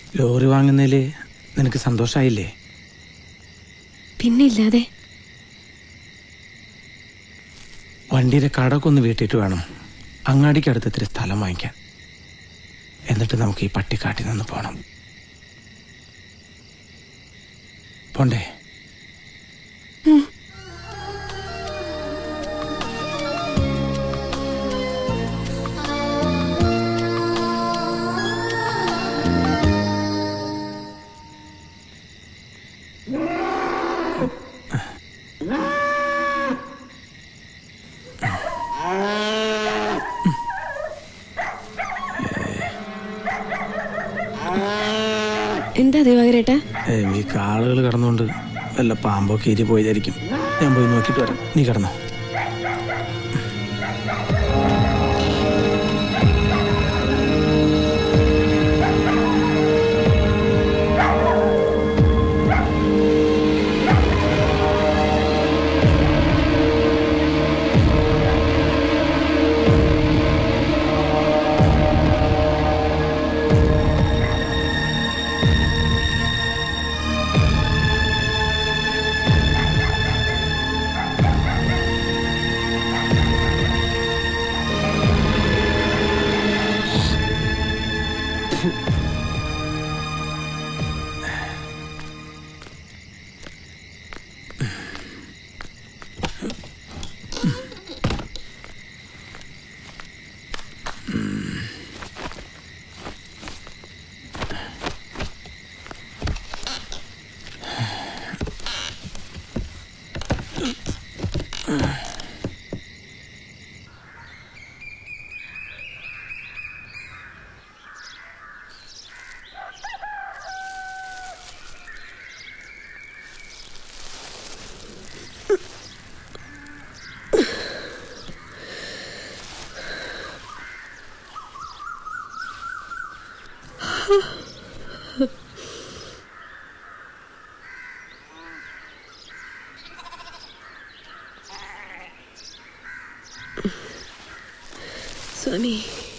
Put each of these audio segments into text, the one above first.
Lorry വാങ്ങുന്നതിൽ നിനക്ക് സന്തോഷമായില്ലേ പിന്നില്ലാതെ വണ്ടിയുടെ കടമൊക്കെ ഒന്ന് വീട്ടിട്ട് വേണം അങ്ങാടിക്ക് അടുത്ത് ഇത്തിരി സ്ഥലം വാങ്ങിക്കാൻ എന്നിട്ട് നമുക്ക് ഈ പട്ടിക്കാട്ടിൽ നിന്ന് പോകണം പോണ്ടേ എന്താ ദിവാകരേട്ടാ ഏയ്, ഈ കാളുകൾ കിടന്നുകൊണ്ട് വല്ല പാമ്പോ കീരി പോയതായിരിക്കും ഞാൻ പോയി നോക്കിയിട്ട് വരാം നീ കിടന്നോ സ്വാമി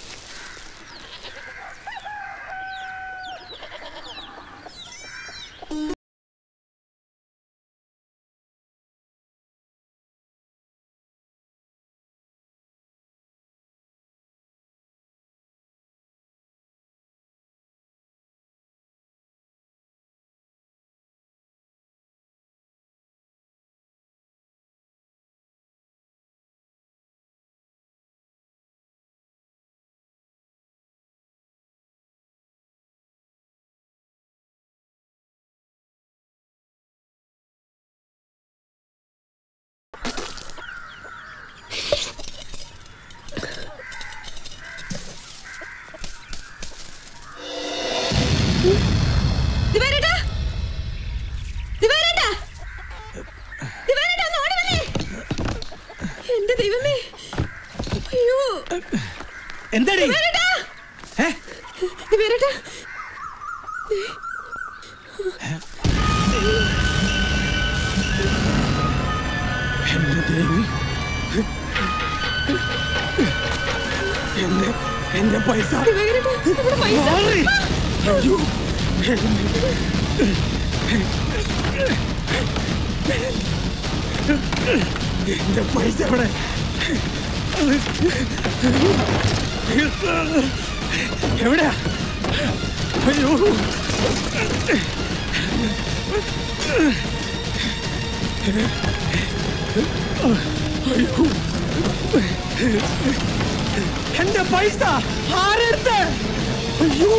ദിവാരേട്ടാ ദിവാരേട്ടാ ദിവാരേട്ടാ ഒന്ന് ഓടി വന്നേ എന്റെ ദൈവമേ അയ്യോ എന്താടി ദിവാരേട്ടാ ദിവാരേട്ടാ എന്റെ ദേവി എന്റെ എന്റെ പൈസ ദിവാകരേട്ടാ നമ്മുടെ പൈസ മാറി. അയ്യോ. എന്റെ പൈസ എവിടെ എവിടെയാ അയ്യോ അയ്യോ എന്റെ പൈസ ആരെടുത്ത് അയ്യോ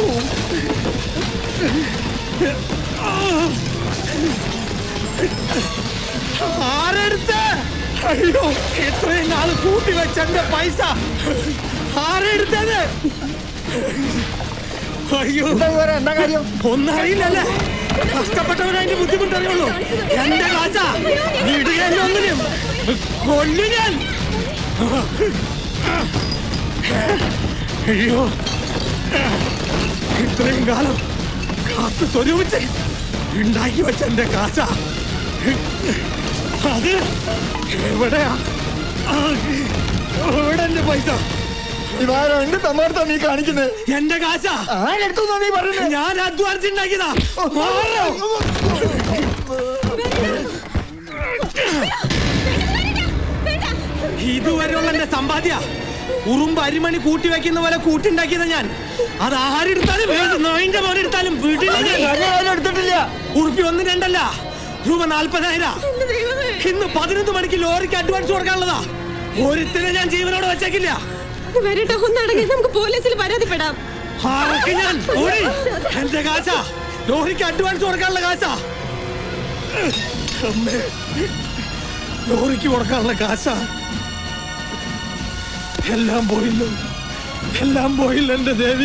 ആരെടുത്ത് അയ്യോ ഇത്രയും നാള് കൂട്ടി വെച്ച എന്റെ പൈസ ആരെടുത്തത് അയ്യോ എന്താ കാര്യം ഒന്നറിയില്ലല്ലേ കഷ്ടപ്പെട്ടവന് അതിന്റെ ബുദ്ധിമുട്ടറിയുള്ളൂ എന്റെ കാശ വിടുകയല്ല ഒന്നിനും കൊല്ലു ഞാൻ അയ്യോ ഇത്രയും കാലം കാത്തു സ്വരൂപിച്ച് ഉണ്ടാക്കി വെച്ച എന്റെ കാശ അത് എവിടെയാ ആ, എവിടെ എന്റെ പൈസ ദിവാരം എന്ത് തമാർത്താ നീ കാണിക്കുന്നത് എന്റെ കാശാ ആരെടുത്തു നീ പറയുന്നത് ഞാൻ അധ്വാനിച്ചുണ്ടാക്കിയതാ ഇതുവരെയുള്ള എന്റെ സമ്പാദ്യ ഉറുമ്പ് അരിമണി കൂട്ടി വെക്കുന്ന പോലെ കൂട്ടിണ്ടാക്കിയതാ ഞാൻ അത് ആരെടുത്താലും ഏത് നായിന്റെ മോനെ എടുത്താലും വീട്ടിൽ ആരും എടുത്തിട്ടില്ല ഉറുപ്പി ഒന്ന് രണ്ടല്ല രൂപ നാൽപ്പതായിരം എന്റെ ദൈവമേ ഇന്ന് പതിനൊന്ന് മണിക്ക് ലോറിക്ക് അഡ്വാൻസ് കൊടുക്കാനുള്ളതാ ഒരുത്തിനെ ഞാൻ ജീവനോട് വെച്ചേക്കില്ല വരട്ടെ ഒന്നടങ്ങി നമുക്ക് പോലീസിൽ പരാതിപ്പെടാം ആരൊക്കെ ഞാൻ ഓടി എന്റെ കാശാ ലോറിക്ക് അഡ്വാൻസ് കൊടുക്കാനുള്ള കാശാ അമ്മേ, ലോറിക്ക് കൊടുക്കാനുള്ള കാശാ എല്ലാം പോയില്ലോ എല്ലാം പോയില്ല എന്റെ ദേവി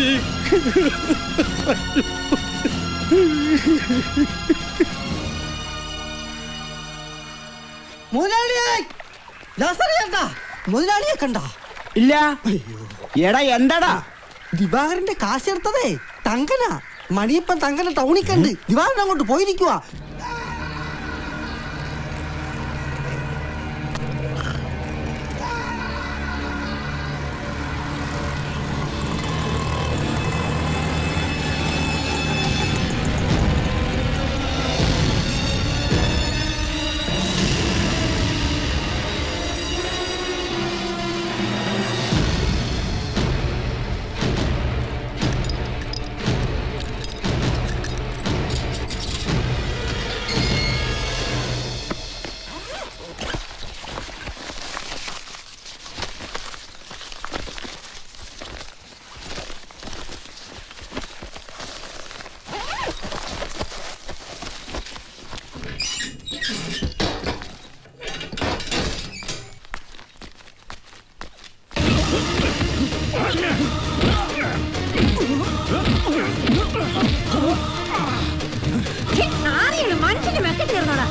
മുതലാളിയെ ദാസറിയേട്ടാ മുതലാളിയെ കണ്ട ഇല്ല എടാ എന്താടാ ദിവാകരന്റെ കാശ് എടുത്തതേ തങ്കനാ മണിയപ്പൻ തങ്കന ടൗണിൽ കണ്ട് ദിവാകരൻ അങ്ങോട്ട് പോയിരിക്കുക മനുഷ്യന്റെ മെക്കെട്ട് തീർന്നോടാ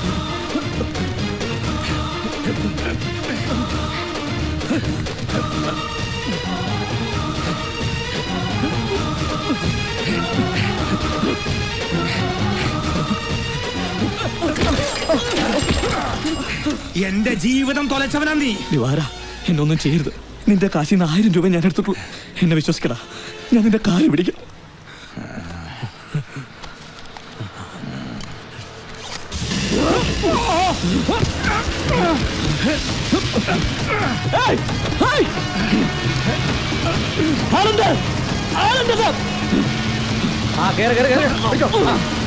എന്റെ ജീവിതം തൊലച്ചവനാ നീ ദിവാര എന്നൊന്നും ചെയ്യരുത് നിന്റെ കാശിൽ നിന്ന് ആയിരം രൂപ ഞാൻ എടുത്തിട്ടുള്ളൂ എന്നെ വിശ്വസിക്കടാ ഞാൻ നിന്റെ കാല് പിടിക്കാം ഏയ്! ഹേയ്! ആളുണ്ട്! ആളുണ്ട് സർ! ആ, കേറ്, കേറ്, കേറ്. പിടിച്ചോ. ആ.